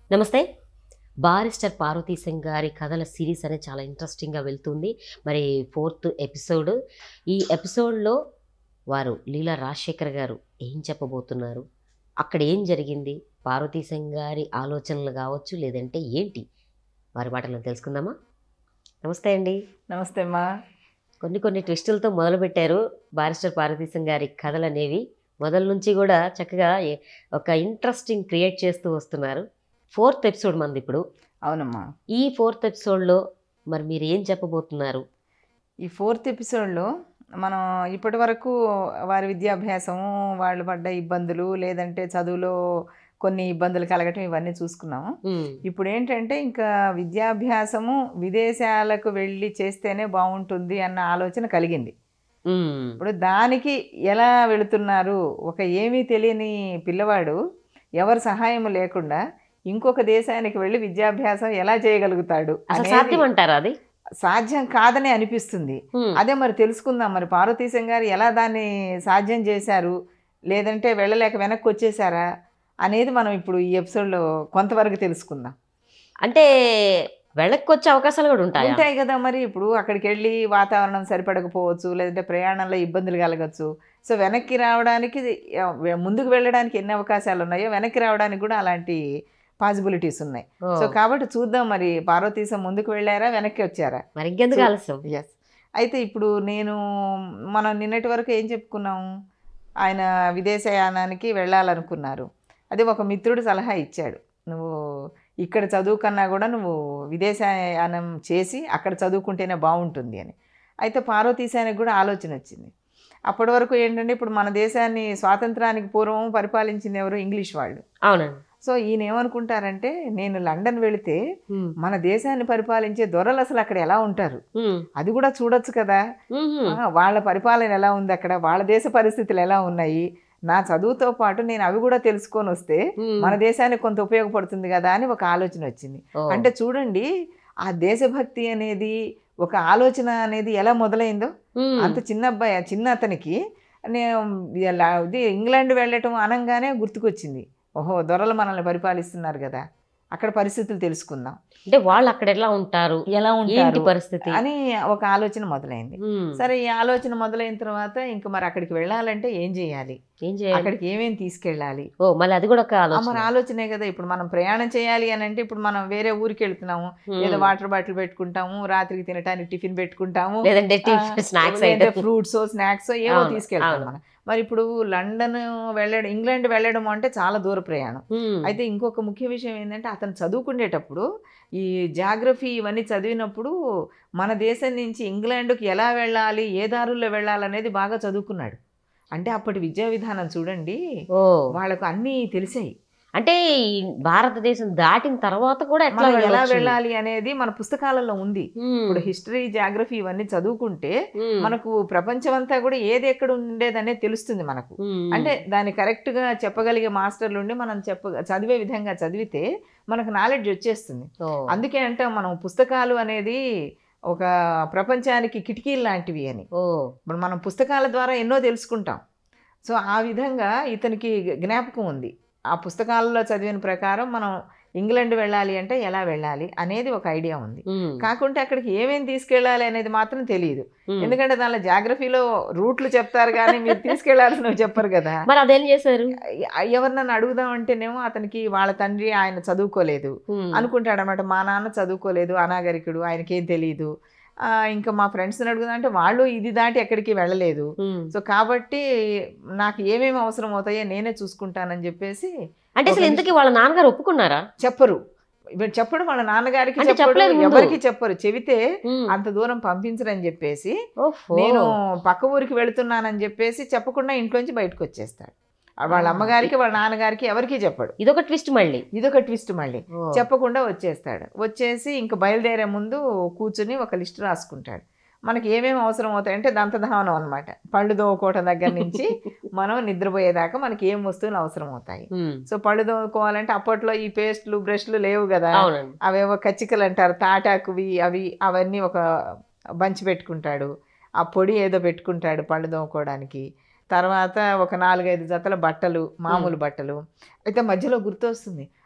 నమస్తే బారిస్టర్ పార్వతీ సింగ్ గారి కథల సిరీస్ అనేది చాలా ఇంట్రెస్టింగ్గా వెళ్తుంది మరి ఫోర్త్ ఎపిసోడ్ ఈ ఎపిసోడ్లో వారు లీలా రాజశేఖర్ గారు ఏం చెప్పబోతున్నారు అక్కడ ఏం జరిగింది పార్వతీ సింగ్ గారి ఆలోచనలు కావచ్చు లేదంటే ఏంటి వారి మాటలను తెలుసుకుందామా నమస్తే అండి నమస్తే అమ్మా కొన్ని కొన్ని ట్విస్టులతో మొదలుపెట్టారు బారిస్టర్ పార్వతీ సింగ్ గారి కథలు అనేవి మొదల నుంచి కూడా చక్కగా ఏ- ఒక ఇంట్రెస్టింగ్ క్రియేట్ చేస్తూ వస్తున్నారు ఫోర్త్ ఎపిసోడ్ మంది ఇప్పుడు అవునమ్మా ఈ ఫోర్త్ ఎపిసోడ్లో మరి మీరు ఏం చెప్పబోతున్నారు ఈ ఫోర్త్ ఎపిసోడ్లో మనం ఇప్పటి వరకు వారి విద్యాభ్యాసము వాళ్ళు పడ్డ ఇబ్బందులు లేదంటే చదువులో కొన్ని ఇబ్బందులు కలగటం ఇవన్నీ చూసుకున్నాము ఇప్పుడు ఏంటంటే ఇంకా విద్యాభ్యాసము విదేశాలకు వెళ్ళి చేస్తేనే బాగుంటుంది అన్న ఆలోచన కలిగింది మ్మ్. ఇప్పుడు దానికి ఎలా వెళుతున్నారు ఒక ఏమీ తెలియని పిల్లవాడు ఎవరి సహాయం లేకుండా ఇంకొక దేశానికి వెళ్ళి విద్యాభ్యాసం ఎలా చేయగలుగుతాడు అసలు అనేది సాధ్యం అంటారా అది సాధ్యం కాదని అనిపిస్తుంది మ్మ్. అదే మరి తెలుసుకుందాం మరి పార్వతీశం గారు ఎలా దాన్ని సాధ్యం చేశారు లేదంటే వెళ్ళలేక వెనక్కి వచ్చేసారా అనేది మనం ఇప్పుడు ఈ ఎపిసోడ్లో కొంతవరకు తెలుసుకుందాం అంటే వెళ్ళకి వచ్చే అవకాశాలు కూడా ఉంటాయి ఉంటాయి కదా మరి ఇప్పుడు అక్కడికి వెళ్ళి వాతావరణం సరిపడకపోవచ్చు లేదంటే ప్రయాణంలో ఇబ్బందులు కలగచ్చు సో వెనక్కి రావడానికి ఆ, ముందుకు వెళ్ళడానికి ఎన్ని అవకాశాలు ఉన్నాయో వెనక్కి రావడానికి కూడా అలాంటి పాసిబిలిటీస్ ఉన్నాయి సో కాబట్టి చూద్దాం మరి పార్వతీశం ముందుకు వెళ్ళారా వెనక్కి వచ్చారా మరి ఇంకెందుకు సో- ఆలస్యం ఎస్ అయితే ఇప్పుడు నేను మనం నిన్నటి వరకు ఏం చెప్పుకున్నాము ఆయన విదేశయానానికి వెళ్ళాలనుకున్నారు అది ఒక మిత్రుడు సలహా ఇచ్చాడు నువ్వు ఇక్కడ చదువు కన్నా కూడా నువ్వు విదేశయానం చేసి అక్కడ చదువుకుంటేనే బాగుంటుంది అని అయితే పార్వతీశానికి కూడా ఆలోచన వచ్చింది అప్పటి వరకు ఏంటంటే ఇప్పుడు మన దేశాన్ని స్వాతంత్రానికి పూర్వం పరిపాలించింది ఎవరు ఇంగ్లీష్ వాళ్ళు అవునండి సో ఈయన ఏమనుకుంటారంటే నేను లండన్ వెళితే మ్మ్. మన దేశాన్ని పరిపాలించే దొరలు అసలు అక్కడ ఎలా ఉంటారు మ్మ్. అది కూడా చూడొచ్చు కదా మ్మ్. ఆ, వాళ్ళ పరిపాలన ఎలా ఉంది అక్కడ వాళ్ళ దేశ పరిస్థితులు ఎలా ఉన్నాయి నా చదువుతో పాటు నేను అవి కూడా తెలుసుకొని వస్తే మ్మ్. మన దేశానికి కొంత ఉపయోగపడుతుంది కదా అని ఒక ఆలోచన వచ్చింది ఓ. అంటే చూడండి ఆ దేశభక్తి అనేది ఒక ఆలోచన అనేది ఎలా మొదలైందో మ్మ్. అంత చిన్న అబ్బాయి ఆ చిన్న అతనికి నేను ఇలా ఇది ఇంగ్లాండ్ వెళ్ళటం అనగానే గుర్తుకొచ్చింది ఓహో దొరలు మనల్ని పరిపాలిస్తున్నారు కదా అక్కడ పరిస్థితులు తెలుసుకుందాం అంటే వాళ్ళు అక్కడ ఎలా ఉంటారు ఎలా ఏంటి ఉంటారు పరిస్థితి అని ఒక ఆలోచన మొదలైంది మ్మ్. సరే ఈ ఆలోచన మొదలైన తర్వాత ఇంకా మరి అక్కడికి వెళ్ళాలంటే ఏం చేయాలి ఏం చేయాలి అక్కడికి ఏమేమి తీసుకెళ్ళాలి ఓ మళ్ళీ అది కూడా ఒక ఆ, ఆలోచన మన ఆలోచనే కదా ఇప్పుడు మనం ప్రయాణం చేయాలి అని అంటే ఇప్పుడు మనం వేరే ఊరికి వెళ్తున్నాము మ్మ్. ఏదో వాటర్ బాటిల్ పెట్టుకుంటాము రాత్రికి తినడానికి టిఫిన్ పెట్టుకుంటాము లేదంటే స్నాక్స్ ఐటమ్ ఫ్రూట్స్ స్నాక్స్ ఏవో అవును, తీసుకెళ్తాం అవును. మనం మరి ఇప్పుడు లండన్ వెళ్ళడం ఇంగ్లాండ్ వెళ్ళడం అంటే చాలా దూర ప్రయాణం అయితే ఇంకొక ముఖ్య విషయం ఏంటంటే అతను చదువుకునేటప్పుడు ఈ జాగ్రఫీ ఇవన్నీ చదివినప్పుడు మన దేశం నుంచి ఇంగ్లాండ్కి ఎలా వెళ్ళాలి ఏ దారుల్లో వెళ్ళాలనేది బాగా చదువుకున్నాడు అంటే అప్పటి విద్యా విధానం చూడండి ఓ వాళ్ళకు అన్నీ తెలిసాయి అంటే ఈ భారతదేశం దాటిన తర్వాత కూడా ఎట్లా మనం ఎలా వెళ్ళొచ్చు? వెళ్ళాలి అనేది మన పుస్తకాలలో ఉంది మ్మ్. ఇప్పుడు హిస్టరీ జాగ్రఫీ ఇవన్నీ చదువుకుంటే మ్మ్. మనకు ప్రపంచం అంతా కూడా ఏది ఎక్కడ ఉండేదనేది తెలుస్తుంది మనకు మ్మ్. అంటే దాన్ని కరెక్ట్గా చెప్పగలిగే మాస్టర్లు ఉండి మనం చెప్ప చదివే విధంగా చదివితే మనకు నాలెడ్జ్ వచ్చేస్తుంది ఓ. అందుకే అంటే మనం పుస్తకాలు అనేది ఒక ప్రపంచానికి కిటికీలు లాంటివి అని ఓ ఇప్పుడు మనం పుస్తకాల ద్వారా ఎన్నో తెలుసుకుంటాం సో ఆ విధంగా ఇతనికి జ్ఞాపకం ఉంది ఆ పుస్తకాలలో చదివిన ప్రకారం మనం ఇంగ్లాండ్ వెళ్ళాలి అంటే ఎలా వెళ్ళాలి అనేది ఒక ఐడియా ఉంది మ్మ్. కాకుంటే అక్కడికి ఏమేమి తీసుకెళ్ళాలి అనేది మాత్రం తెలియదు మ్మ్. ఎందుకంటే దానిలో జాగ్రఫీలో రూట్లు చెప్తారు కానీ మీరు తీసుకెళ్లాల్సినవి చెప్పరు కదా మరి అదేం చేశారు ఎవరినన్నా అడుగుదాం అంటేనేమో అతనికి వాళ్ళ తండ్రి ఆయన చదువుకోలేదు మ్మ్. అనుకుంటాడు అనమాట మా నాన్న చదువుకోలేదు అనాగరికుడు ఆయనకేం తెలియదు ఆ, ఇంకా మా ఫ్రెండ్స్ని అడుగుదాం అంటే వాళ్ళు ఇది దాటి ఎక్కడికి వెళ్ళలేదు మ్మ్. సో కాబట్టి నాకు ఏమేమి అవసరం అవుతాయో నేనే చూసుకుంటానని చెప్పేసి అంటే అసలు ఒక ఇంతకీ వాళ్ళ నాన్నగారు ఒప్పుకున్నారా చెప్పరు ఇప్పుడు చెప్పడు వాళ్ళ నాన్నగారికి అంటే చెప్పడు చెప్పలేదు ముందు. ఎవరికి చెప్పరు చెబితే మ్మ్. అంత దూరం పంపించరని చెప్పేసి ఓహో. నేను పక్క ఊరికి వెళుతున్నానని చెప్పేసి చెప్పకుండా ఇంట్లోంచి బయటకు వచ్చేస్తాడు వాళ్ళ ఆ. అమ్మగారికి వాళ్ళ నాన్నగారికి ఎవరికి చెప్పడు ఇదొక ట్విస్ట్ మళ్ళీ ఇదొక ట్విస్ట్ మళ్ళీ ఓ. చెప్పకుండా వచ్చేస్తాడు వచ్చేసి ఇంక బయలుదేరే ముందు కూర్చుని ఒక లిస్ట్ రాసుకుంటాడు మనకి ఏమేమి అవసరం అవుతాయంటే దంతధావనం అనమాట పళ్ళు దోకోవటం దగ్గర నుంచి మనం నిద్రపోయేదాకా మనకి ఏం వస్తువులు అవసరం అవుతాయి మ్మ్. సో పళ్ళు దోకోవాలంటే అప్పట్లో ఈ పేస్ట్లు బ్రష్లు లేవు కదా అవునండి అవేవో కచ్చికలు అంటారు తాటాకువి అవి అవన్నీ ఒక బంచి పెట్టుకుంటాడు ఆ పొడి ఏదో పెట్టుకుంటాడు పళ్ళు దోముకోవడానికి తర్వాత ఒక నాలుగైదు జతల బట్టలు మామూలు బట్టలు అయితే మధ్యలో గుర్తొస్తుంది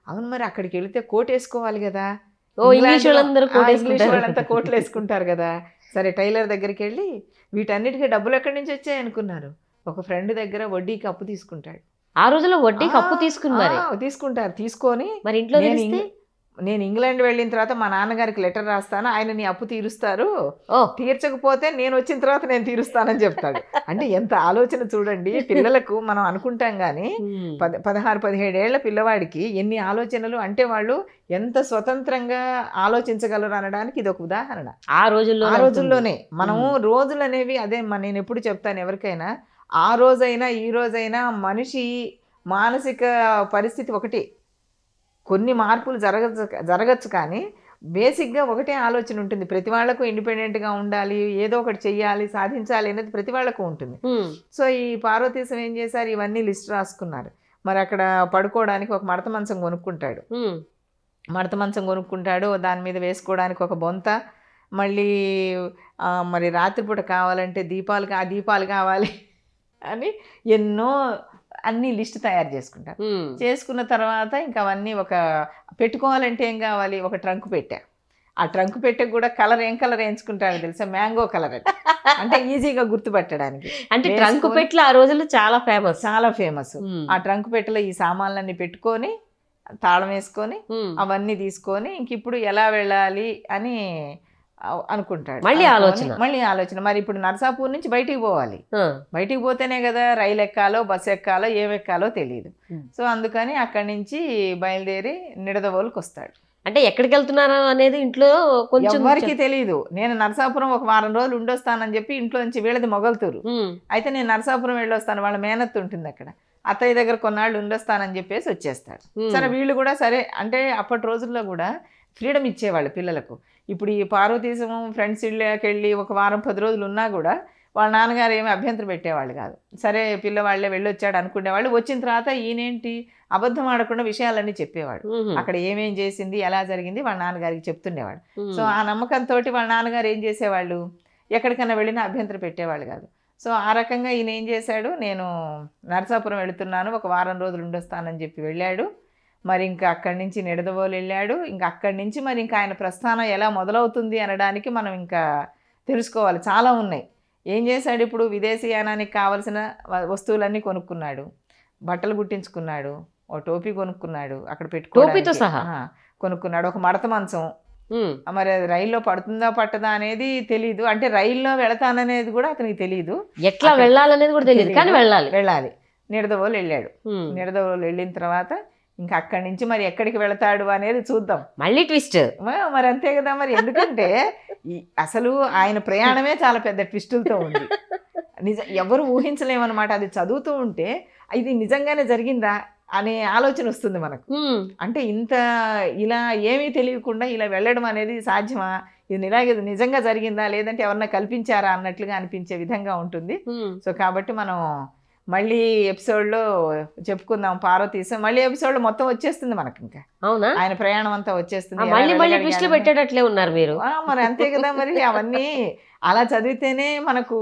అవును మరి అక్కడికి వెళితే కోట్ వేసుకోవాలి కదా ఓ ఇంగ్లీష్ ఇంగ్లాండ్లో- వాళ్ళందరూ ఆ, కోట్ ఇంగ్లీష్ వేసుకుంటారు. వాళ్ళంతా కోట్లు వేసుకుంటారు కదా సరే టైలర్ దగ్గరికి వెళ్ళి వీటన్నిటికీ డబ్బులు ఎక్కడి నుంచి వచ్చాయి అనుకున్నారు ఒక ఫ్రెండ్ దగ్గర వడ్డీకి అప్పు తీసుకుంటాడు ఆ రోజుల్లో వడ్డీకి అప్పు ఆ, తీసుకుని మరి ఆ, తీసుకుంటారు తీసుకొని మరి ఇంట్లో నేను తెలిస్తే ఇంగ్- నేను ఇంగ్లాండ్ వెళ్ళిన తర్వాత మా నాన్నగారికి లెటర్ రాస్తాను ఆయన నీ అప్పు తీరుస్తారు ఓ తీర్చకపోతే నేను వచ్చిన తర్వాత నేను తీరుస్తానని చెప్తాడు అంటే ఎంత ఆలోచన చూడండి పిల్లలకు మనం అనుకుంటాం కానీ ఉమ్. పద పదహారు పదిహేడేళ్ల పిల్లవాడికి ఎన్ని ఆలోచనలు అంటే వాళ్ళు ఎంత స్వతంత్రంగా ఆలోచించగలరు అనడానికి ఇది ఒక ఉదాహరణ ఆ రోజుల్లో ఆ రోజుల్లోనే మనము రోజులు అనేవి అదే మ- నేను ఎప్పుడు చెప్తాను ఎవరికైనా ఆ రోజైనా ఈ రోజైనా మనిషి మానసిక పరిస్థితి ఒకటి కొన్ని మార్పులు జరగచ్చు జరగచ్చు కానీ బేసిక్గా ఒకటే ఆలోచన ఉంటుంది ప్రతి వాళ్ళకు ఇండిపెండెంట్గా ఉండాలి ఏదో ఒకటి చెయ్యాలి సాధించాలి అనేది ప్రతి వాళ్ళకు ఉంటుంది సో ఈ పార్వతీశం ఏం చేశారు ఇవన్నీ లిస్ట్ రాసుకున్నారు మరి అక్కడ పడుకోవడానికి ఒక మడత మంచం కొనుక్కుంటాడు మడత మంచం కొనుక్కుంటాడు దాని మీద వేసుకోవడానికి ఒక బొంత మళ్ళీ ఆ, మరి రాత్రిపూట కావాలంటే దీపాలు కా- ఆ దీపాలు కావాలి అని ఎన్నో అన్ని లిస్ట్ తయారు చేసుకుంటారు చేసుకున్న తర్వాత ఇంకా అవన్నీ ఒక పెట్టుకోవాలంటే ఏం కావాలి ఒక ట్రంక్ పెట్టా ఆ ట్రంక్ పెట్టెకు కూడా కలర్ ఏం కలర్ వేయించుకుంటాడు తెలుసా మ్యాంగో కలర్ అది అంటే ఈజీగా గుర్తుపట్టడానికి అంటే ట్రంక్ వేసుకొని- పెట్లు ఆ రోజుల్లో చాలా ఫేమస్ చాలా ఫేమస్ ఆ ట్రంక్ పెట్టెలో ఈ సామాన్లన్నీ పెట్టుకొని తాళం వేసుకొని అవన్నీ తీసుకొని ఇంక ఇప్పుడు ఎలా వెళ్ళాలి అని అ- అనుకుంటాడు మళ్ళీ అనుకొని ఆలోచన. మళ్ళీ ఆలోచన మరి ఇప్పుడు నర్సాపూర్ నుంచి బయటికి పోవాలి బయటికి పోతేనే కదా రైలు ఎక్కాలో బస్సు ఎక్కాలో ఏం ఎక్కాలో తెలియదు Hmm. సో అందుకని అక్కడి నుంచి బయలుదేరి నిడదవోలుకి వస్తాడు అంటే ఎక్కడికి వెళ్తున్నారా అనేది ఇంట్లో కొంచెం ఎవరికి తెలియదు నేను నరసాపురం ఒక వారం రోజులు ఉండొస్తానని చెప్పి ఇంట్లో నుంచి వీళ్ళది మొగలుతూరు ఉమ్, అయితే నేను నరసాపురం వెళ్ళొస్తాను వాళ్ళ మేనత్త ఉంటుంది అక్కడ అత్తయ్య దగ్గర కొన్నాళ్ళు ఉండొస్తానని చెప్పేసి వచ్చేస్తాడు ఉమ్, సరే వీళ్ళు కూడా సరే అంటే అప్పటి రోజుల్లో కూడా ఫ్రీడమ్ ఇచ్చేవాళ్ళు పిల్లలకు ఇప్పుడు ఈ పార్వతీశము ఫ్రెండ్స్ ఇళ్ళకి వెళ్ళి ఒక వారం పది రోజులు ఉన్నా కూడా వాళ్ళ నాన్నగారు ఏమి అభ్యంతరం పెట్టేవాళ్ళు కాదు సరే పిల్లవాళ్ళే వెళ్ళొచ్చాడు అనుకునేవాళ్ళు వచ్చిన తర్వాత ఈయనేంటి అబద్ధం ఆడకుండా విషయాలన్నీ చెప్పేవాడు ఉమ్, అక్కడ ఏమేం చేసింది ఎలా జరిగింది వాళ్ళ నాన్నగారికి చెప్తుండేవాడు ఉమ్, సో ఆ నమ్మకంతో వాళ్ళ నాన్నగారు ఏం చేసేవాళ్ళు ఎక్కడికైనా వెళ్ళినా అభ్యంతరం పెట్టేవాళ్ళు కాదు సో ఆ రకంగా ఈయన ఏం చేశాడు నేను నరసాపురం వెళుతున్నాను ఒక వారం రోజులు ఉండొస్తానని చెప్పి వెళ్ళాడు మరి ఇంకా అక్కడి నుంచి నిడదవోలు వెళ్ళాడు ఇంకా అక్కడి నుంచి మరి ఇంకా ఆయన ప్రస్థానం ఎలా మొదలవుతుంది అనడానికి మనం ఇంకా తెలుసుకోవాలి చాలా ఉన్నాయి ఏం చేశాడు ఇప్పుడు విదేశీయానానికి కావలసిన వ- వస్తువులన్నీ కొనుక్కున్నాడు బట్టలు కుట్టించుకున్నాడు ఓ టోపీ కొనుక్కున్నాడు అక్కడ పెట్టుకోవడానికి. టోపీతో సహా? ఆ, కొనుక్కున్నాడు ఒక మడత మంచం ఉమ్, మరి అది రైల్లో పడుతుందా పట్టదా అనేది తెలియదు అంటే రైల్లో వెళతాననేది కూడా అతనికి తెలియదు ఎట్లా అక్కడ- వెళ్ళాలనేది కూడా తెలియదు కానీ తెలీదు. వెళ్ళాలి వెళ్ళాలి నిడదవోలు వెళ్ళాడు ఉమ్, నిడదవోలు వెళ్ళిన తర్వాత ఇంకా అక్కడి నుంచి మరి ఎక్కడికి వెళతాడు అనేది చూద్దాం మళ్ళీ ట్విస్ట్ మ- మరి అంతే కదా మరి ఎందుకంటే ఈ అసలు ఆయన ప్రయాణమే చాలా పెద్ద ట్విస్టులతో ఉంది నిజ ఎవరు ఊహించలేమన్నమాట అది చదువుతూ ఉంటే ఇది నిజంగానే జరిగిందా అనే ఆలోచన వస్తుంది మనకు ఉమ్, అంటే ఇంత ఇలా ఏమీ తెలియకుండా ఇలా వెళ్ళడం అనేది సాధ్యమా ఇది ఇలాగే నిజంగా జరిగిందా లేదంటే ఎవరన్నా కల్పించారా అన్నట్లుగా అనిపించే విధంగా ఉంటుంది ఉమ్, సో కాబట్టి మనం మళ్ళీ ఎపిసోడ్లో చెప్పుకుందాం పార్వతీశం మళ్ళీ ఎపిసోడ్లో మొత్తం వచ్చేస్తుంది మనకి ఇంకా అవునా ఆయన ప్రయాణం అంతా వచ్చేస్తుంది ఆ, ఎలా మళ్ళీ మళ్ళీ ట్విస్ట్లు వెళ్ళగలిగాడని. పెట్టేటట్లే ఉన్నారు మీరు ఆ, మరి అంతే కదా మరి అవన్నీ అలా చదివితేనే మనకు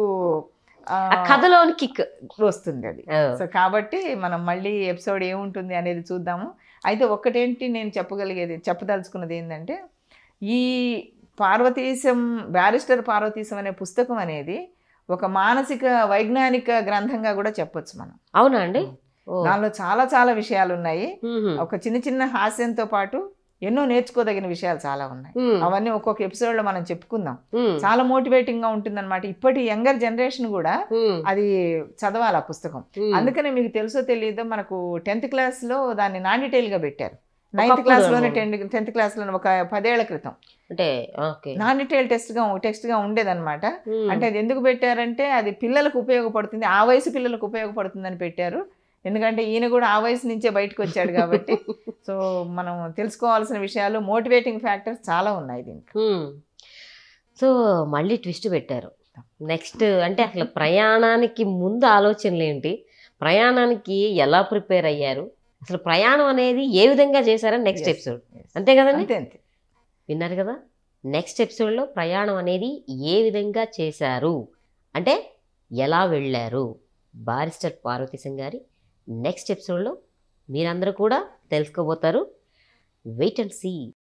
ఆ, ఆ కథలోని కిక్ వస్తుంది అది సో కాబట్టి మనం మళ్ళీ ఎపిసోడ్ ఏముంటుంది అనేది చూద్దాము అయితే ఒక్కటేంటి నేను చెప్పగలిగేది చెప్పదలుచుకున్నది ఏంటంటే ఈ పార్వతీశం బ్యారిస్టర్ పార్వతీశం అనే పుస్తకం అనేది ఒక మానసిక వైజ్ఞానిక గ్రంథంగా కూడా చెప్పొచ్చు మనం అవునా అండి ఓ, దానిలో చాలా చాలా విషయాలు ఉన్నాయి ఉమ్, ఒక చిన్న చిన్న హాస్యంతో పాటు ఎన్నో నేర్చుకోదగిన విషయాలు చాలా ఉన్నాయి ఉమ్, అవన్నీ ఒక్కొక్క ఎపిసోడ్లో మనం చెప్పుకుందాం ఉమ్, చాలా మోటివేటింగ్ గా ఉంటుందన్నమాట ఇప్పటి యంగర్ జనరేషన్ కూడా ఉమ్, అది చదవాలి ఆ పుస్తకం ఉమ్. అందుకనే మీకు తెలుసో తెలియదో మనకు టెన్త్ క్లాస్లో దాన్ని నాన్ డీటెయిల్గా పెట్టారు నైన్త్ ఒకప్పుడు క్లాస్లోనే ఏమో. టెన్త్ టెన్త్ క్లాస్లో ఒక పదేళ్ల క్రితం అంటే ఓకే నాన్ డీటెయిల్ టెస్ట్గా టెక్స్ట్గా ఉండేదన్నమాట ఉమ్, అంటే అది ఎందుకు పెట్టారంటే అది పిల్లలకు ఉపయోగపడుతుంది ఆ వయసు పిల్లలకు ఉపయోగపడుతుందని పెట్టారు ఎందుకంటే ఈయన కూడా ఆ వయసు నుంచే బయటకు వచ్చాడు కాబట్టి సో మనం తెలుసుకోవాల్సిన విషయాలు మోటివేటింగ్ ఫ్యాక్టర్స్ చాలా ఉన్నాయి దీనికి ఉమ్. సో మళ్ళీ ట్విస్ట్ పెట్టారు నెక్స్ట్ అంటే అసలు ప్రయాణానికి ముందు ఆలోచనలు ఏంటి ప్రయాణానికి ఎలా ప్రిపేర్ అయ్యారు అసలు ప్రయాణం అనేది ఏ విధంగా చేశారని నెక్స్ట్ Yes. ఎపిసోడ్ అంతే కదండి అంతే అంతే విన్నారు కదా నెక్స్ట్ ఎపిసోడ్లో ప్రయాణం అనేది ఏ విధంగా చేశారు అంటే ఎలా వెళ్ళారు బారిస్టర్ పార్వతీశం గారి నెక్స్ట్ ఎపిసోడ్లో మీరందరూ కూడా తెలుసుకోబోతారు వెయిట్ అండ్ సీ